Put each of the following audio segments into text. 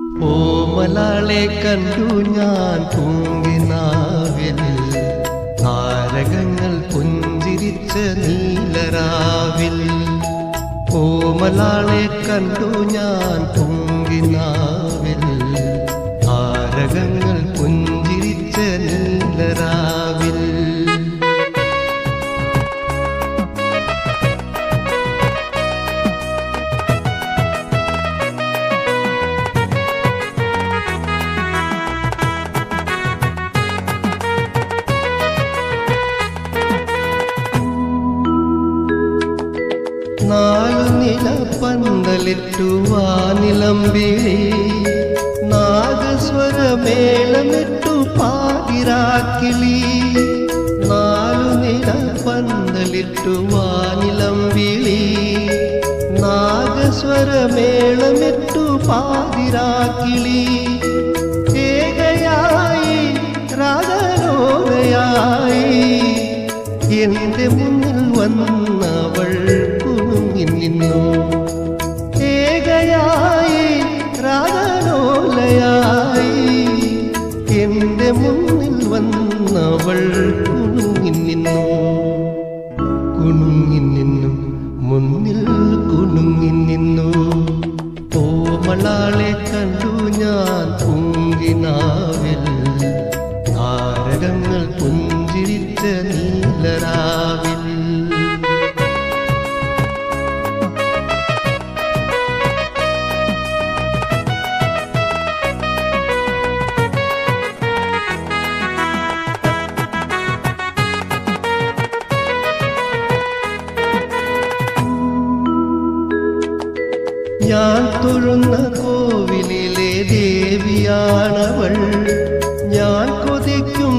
ഓമലാളെ കണ്ടു ഞാൻ പൂങ്കിനാവിൽ താരകങ്ങൾ പുഞ്ചിരിച്ച നീലരാവിൽ ഓമലാളെ കണ്ടു ഞാൻ പൂങ്കിനാവിൽ താരകങ്ങൾ പുഞ്ചിരിച്ച നീലരാവിൽ നാലു നില പന്തലിട്ടു വാനിലമ്പിളി നാഗസ്വരമേളമിട്ടു പാതിരാക്കിളി നാലു നില പന്തലിട്ടു വാനിലമ്പിളി നാഗസ്വരമേളമിട്ടു പാതിരാക്കിളി ഏകയായി രാഗലോകയായി എന്റെ മുന്നിൽ വന്നവൾ കുണുങ്ങി നിന്നു ഏകയായി രാഗലോലയായി എന്റെ മുന്നിൽ വന്നവൾ കുണുങ്ങി നിന്നു കുണുങ്ങി നിന്നു മുന്നിൽ കുണുങ്ങി നിന്നു ഓമളാളെ കണ്ടു ഞാൻ പൂങ്കിനാവിൽ താരകങ്ങൾ പുഞ്ചിരിച്ച നീലരാവിൽ ഞാൻ തൊഴുന്ന കോവിലിലെ ദേവിയാണവൾ ഞാൻ കൊതിക്കും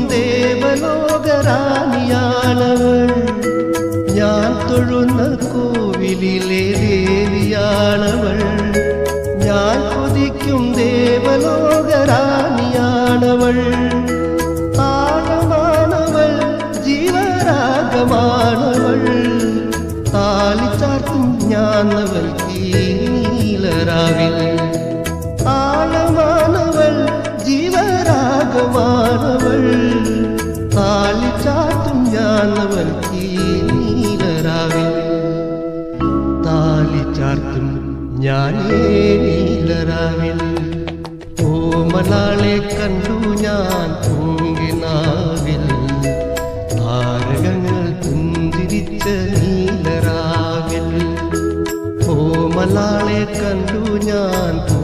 ദേവലോകറാണിയാണവൾ ഞാൻ തൊഴുന്ന കോവിലിലെ ദേവിയാണവൾ ഞാൻ കൊതിക്കും ദേവലോകറാണിയാണവൾ താളമാണവൾ ജീവരാഗമാണവൾ താലിച്ചാർത്തും ഞാനവൾ നീലരാവിൽ താളമാണവൾ ജീവരാഗമാണവൾ താലിച്ചാർത്തും ഞാനവൾ നീലരാവിൽ താലിച്ചാർത്തും ഞാനേ നീലരാവിൽ ഓമലാളെ കണ്ടു ഞാൻ പൂങ്കിനാവിൽ താരകങ്ങൾ പുഞ്ചിരിച്ച നീലരാവിൽ ഓമലാളെ കണ്ടു ഞാൻ